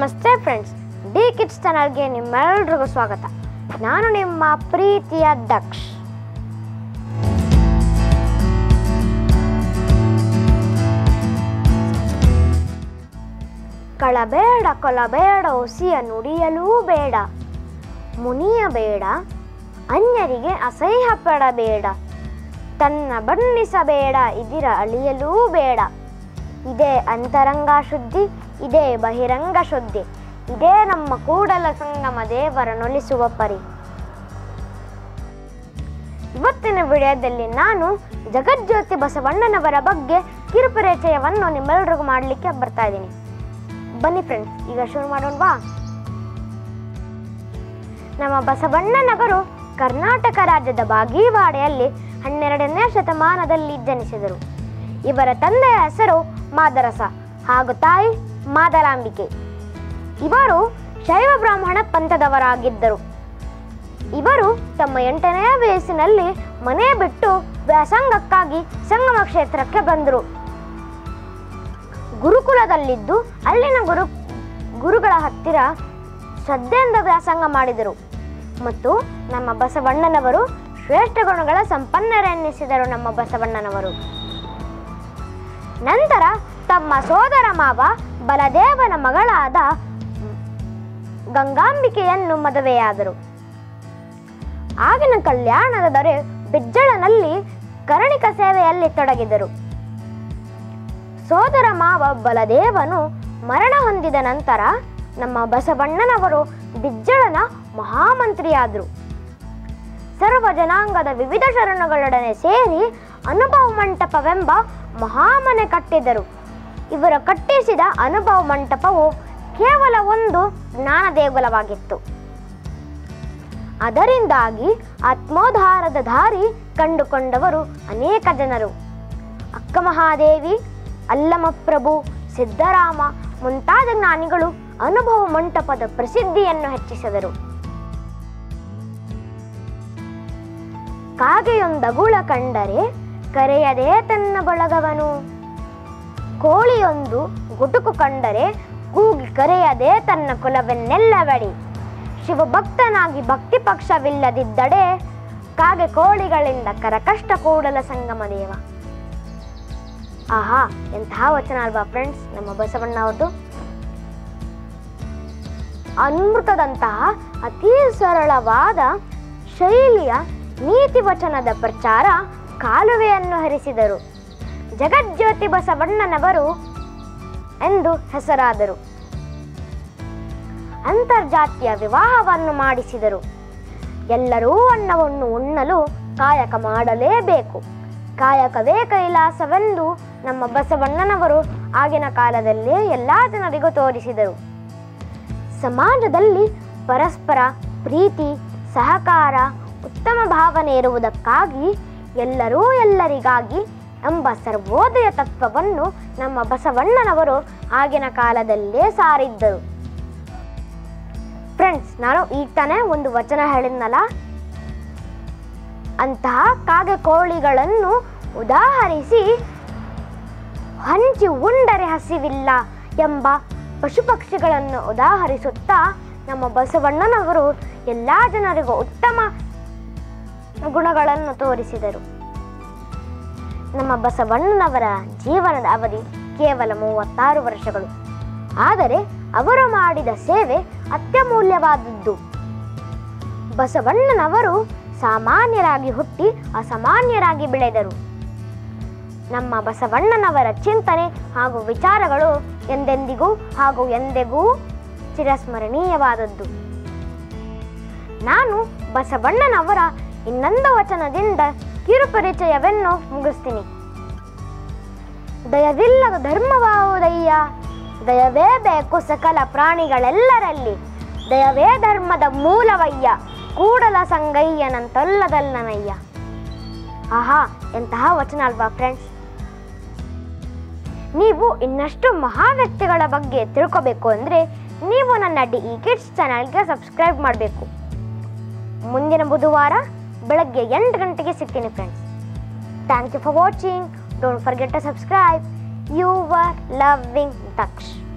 ನಮಸ್ತೆ friends D kids ಚಾನಲ್ಗೆ ನಿಮ್ಮೆಲ್ರಿಗೂ ಸ್ವಾಗತ ನಾನು ನಿಮ್ಮ ಪ್ರೀತಿಯ ದಕ್ಷ್ ಕಳಬೇಡ ಕೊಲಬೇಡ ಒಸಿಯ ನುಡಿಯಲೂ ಬೇಡ ಮುನಿಯಬೇಡ ಅನ್ಯರಿಗೆ ಅಸಹ್ಯ ಪಡಬೇಡ ತನ್ನ ಬಣ್ಣಿಸಬೇಡ ಇದಿರ ಅಳಿಯಲೂ ಬೇಡ ಇದೇ ಅಂತರಂಗ ಶುದ್ಧಿ ಇದೇ ಬಹಿರಂಗ ಶುದ್ಧಿ ಇದೇ ನಮ್ಮ ಕೂಡಲ ಸಂಗಮ ದೇವರ ನೊಲಿಸುವ ಪರಿ ಇವತ್ತಿನ ವಿಡಿಯೋದಲ್ಲಿ ನಾನು ಜಗಜ್ಯೋತಿ ಬಸವಣ್ಣನವರ ಬಗ್ಗೆ ಕಿರುಪರಿಚಯವನ್ನು ನಿಮ್ಮೆಲ್ಲರಿಗೂ ಮಾಡಲಿಕ್ಕೆ ಬರ್ತಾ ಇದ್ದೀನಿ ಬನ್ನಿ ಫ್ರೆಂಡ್ಸ್ ಈಗ ಶುರು ಮಾಡೋಣವಾ ನಮ್ಮ ಬಸವಣ್ಣನವರು ಕರ್ನಾಟಕ ರಾಜ್ಯದ ಬಾಗೇವಾಡೆಯಲ್ಲಿ ಹನ್ನೆರಡನೇ ಶತಮಾನದಲ್ಲಿ ಜನಿಸಿದರು ಇವರ ತಂದೆಯ ಹೆಸರು ಮಾದರಸ ಹಾಗೂ ತಾಯಿ ಮಾದಲಾಂಬಿಕೆ ಇವರು ಶೈವ ಬ್ರಾಹ್ಮಣ ಪಂಥದವರಾಗಿದ್ದರು ಇವರು ತಮ್ಮ ಎಂಟನೆಯ ವಯಸ್ಸಿನಲ್ಲಿ ಮನೆ ಬಿಟ್ಟು ವ್ಯಾಸಂಗಕ್ಕಾಗಿ ಸಂಗಮ ಕ್ಷೇತ್ರಕ್ಕೆ ಬಂದರು ಗುರುಕುಲದಲ್ಲಿದ್ದು ಅಲ್ಲಿನ ಗುರು ಗುರುಗಳ ಹತ್ತಿರ ಶ್ರದ್ಧೆಯಿಂದ ವ್ಯಾಸಂಗ ಮಾಡಿದರು ಮತ್ತು ನಮ್ಮ ಬಸವಣ್ಣನವರು ಶ್ರೇಷ್ಠ ಗುಣಗಳ ಸಂಪನ್ನರೆನ್ನಿಸಿದರು ನಮ್ಮ ಬಸವಣ್ಣನವರು ನಂತರ ತಮ್ಮ ಸೋದರ ಮಾವ ಬಲದೇವನ ಮಗಳಾದ ಗಂಗಾಂಬಿಕೆಯನ್ನು ಮದುವೆಯಾದರು ಆಗಿನ ಕಲ್ಯಾಣದ ದೊರೆ ಬಿಜ್ಜಳನಲ್ಲಿ ಕರಣಿಕ ಸೇವೆಯಲ್ಲಿ ತೊಡಗಿದರು ಸೋದರ ಮಾವ ಬಲದೇವನು ಮರಣ ಹೊಂದಿದ ನಂತರ ನಮ್ಮ ಬಸವಣ್ಣನವರು ಬಿಜ್ಜಳನ ಮಹಾಮಂತ್ರಿಯಾದರು ಸರ್ವ ಜನಾಂಗದ ವಿವಿಧ ಶರಣುಗಳೊಡನೆ ಸೇರಿ ಅನುಭವ ಮಂಟಪವೆಂಬ ಮಹಾಮನೆ ಕಟ್ಟಿದರು ಇವರು ಕಟ್ಟಿಸಿದ ಅನುಭವ ಮಂಟಪವು ಕೇವಲ ಒಂದು ಜ್ಞಾನ ದೇಗುಲವಾಗಿತ್ತು ಅದರಿಂದಾಗಿ ಆತ್ಮೋದ್ಧಾರದ ದಾರಿ ಕಂಡುಕೊಂಡವರು ಅನೇಕ ಜನರು ಅಕ್ಕ ಮಹಾದೇವಿ ಅಲ್ಲಮಪ್ರಭು ಸಿದ್ದರಾಮ ಮುಂತಾದ ಜ್ಞಾನಿಗಳು ಅನುಭವ ಮಂಟಪದ ಪ್ರಸಿದ್ಧಿಯನ್ನು ಹೆಚ್ಚಿಸಿದರು ಕಾಗೆಯೊಂದಗುಳ ಕಂಡರೆ ಕರೆಯದೇ ತನ್ನ ಬಳಗವನು ಕೋಳಿಯೊಂದು ಗುಟುಕು ಕಂಡರೆ ಕೂಗಿ ಕರೆಯದೆ ತನ್ನ ಕುಲವನ್ನೆಲ್ಲವಡಿ ಶಿವಭಕ್ತನಾಗಿ ಭಕ್ತಿ ಪಕ್ಷವಿಲ್ಲದಿದ್ದಡೆ ಕಾಗೆ ಕೋಳಿಗಳಿಂದ ಕರಕಷ್ಟ ಕೂಡಲ ಸಂಗಮ ದೇವ ಆಹಾ ಎಂತಹ ವಚನ ಅಲ್ವಾ ಫ್ರೆಂಡ್ಸ್ ನಮ್ಮ ಬಸವಣ್ಣ ಅವ್ರದ್ದು ಅಮೃತದಂತಹ ಅತಿ ಸರಳವಾದ ಶೈಲಿಯ ನೀತಿ ವಚನದ ಪ್ರಚಾರ ಕಾಲುವೆಯನ್ನು ಹರಿಸಿದರು ಜಗಜ್ಯೋತಿ ಬಸವಣ್ಣನವರು ಎಂದು ಹೆಸರಾದರು ಅಂತರ್ಜಾತೀಯ ವಿವಾಹವನ್ನು ಮಾಡಿಸಿದರು ಎಲ್ಲರೂ ಅನ್ನವನ್ನು ಉಣ್ಣಲು ಕಾಯಕ ಮಾಡಲೇಬೇಕು ಕಾಯಕವೇ ಕೈಲಾಸವೆಂದು ನಮ್ಮ ಬಸವಣ್ಣನವರು ಆಗಿನ ಕಾಲದಲ್ಲೇ ಎಲ್ಲ ಜನರಿಗೂ ತೋರಿಸಿದರು ಸಮಾಜದಲ್ಲಿ ಪರಸ್ಪರ ಪ್ರೀತಿ ಸಹಕಾರ ಉತ್ತಮ ಭಾವನೆ ಇರುವುದಕ್ಕಾಗಿ ಎಲ್ಲರೂ ಎಲ್ಲರಿಗಾಗಿ ಎಂಬ ಸರ್ವೋದಯ ತತ್ವವನ್ನು ನಮ್ಮ ಬಸವಣ್ಣನವರು ಆಗಿನ ಕಾಲದಲ್ಲೇ ಸಾರಿದ್ದರು ಫ್ರೆಂಡ್ಸ್ ನಾನು ಈಗ ತಾನೇ ಒಂದು ವಚನ ಹೇಳಿದ್ನಲ್ಲ ಅಂತಹ ಕಾಗೆ ಕೋಳಿಗಳನ್ನು ಉದಾಹರಿಸಿ ಹಂಚಿ ಉಂಡರೆ ಹಸಿವಿಲ್ಲ ಎಂಬ ಪಶು ಪಕ್ಷಿಗಳನ್ನು ಉದಾಹರಿಸುತ್ತಾ ನಮ್ಮ ಬಸವಣ್ಣನವರು ಎಲ್ಲ ಜನರಿಗೂ ಉತ್ತಮ ಗುಣಗಳನ್ನು ತೋರಿಸಿದರು ನಮ್ಮ ಬಸವಣ್ಣನವರ ಜೀವನದ ಅವಧಿ ಕೇವಲ ಮೂವತ್ತಾರು ವರ್ಷಗಳು ಆದರೆ ಅವರು ಮಾಡಿದ ಸೇವೆ ಅತ್ಯಮೂಲ್ಯವಾದದ್ದು ಬಸವಣ್ಣನವರು ಸಾಮಾನ್ಯರಾಗಿ ಹುಟ್ಟಿ ಅಸಾಮಾನ್ಯರಾಗಿ ಬೆಳೆದರು ನಮ್ಮ ಬಸವಣ್ಣನವರ ಚಿಂತನೆ ಹಾಗೂ ವಿಚಾರಗಳು ಎಂದೆಂದಿಗೂ ಹಾಗೂ ಎಂದೆಗೂ ಚಿರಸ್ಮರಣೀಯವಾದದ್ದು ನಾನು ಬಸವಣ್ಣನವರ ಇನ್ನೊಂದು ವಚನದಿಂದ ಕಿರುಪರಿಚಯವನ್ನು ಮುಗಿಸ್ತೀನಿ ದಯವಿಲ್ಲದ ಧರ್ಮವಾವುದಯ್ಯ ದಯವೇ ಬೇಕು ಸಕಲ ಪ್ರಾಣಿಗಳೆಲ್ಲರಲ್ಲಿ ದಯವೇ ಧರ್ಮದ ಮೂಲವಯ್ಯ ಕೂಡಲ ಸಂಗಯ್ಯನಂತೊಲ್ಲದಲ್ಲನಯ್ಯ ಆಹಾ ಎಂತಹ ವಚನ ಅಲ್ವಾ ಫ್ರೆಂಡ್ಸ್ ನೀವು ಇನ್ನಷ್ಟು ಮಹಾ ವ್ಯಕ್ತಿಗಳ ಬಗ್ಗೆ ತಿಳ್ಕೋಬೇಕು ಅಂದರೆ ನೀವು ನನ್ನ ಡಿ ಇ ಕಿಡ್ಸ್ ಚಾನಲ್ಗೆ ಸಬ್ಸ್ಕ್ರೈಬ್ ಮಾಡಬೇಕು ಮುಂದಿನ ಬುಧವಾರ ಬೆಳಗ್ಗೆ ಎಂಟು ಗಂಟೆಗೆ ಸಿಗ್ತೀನಿ friends thank you for watching don't forget to subscribe you are loving ದಕ್ಷ್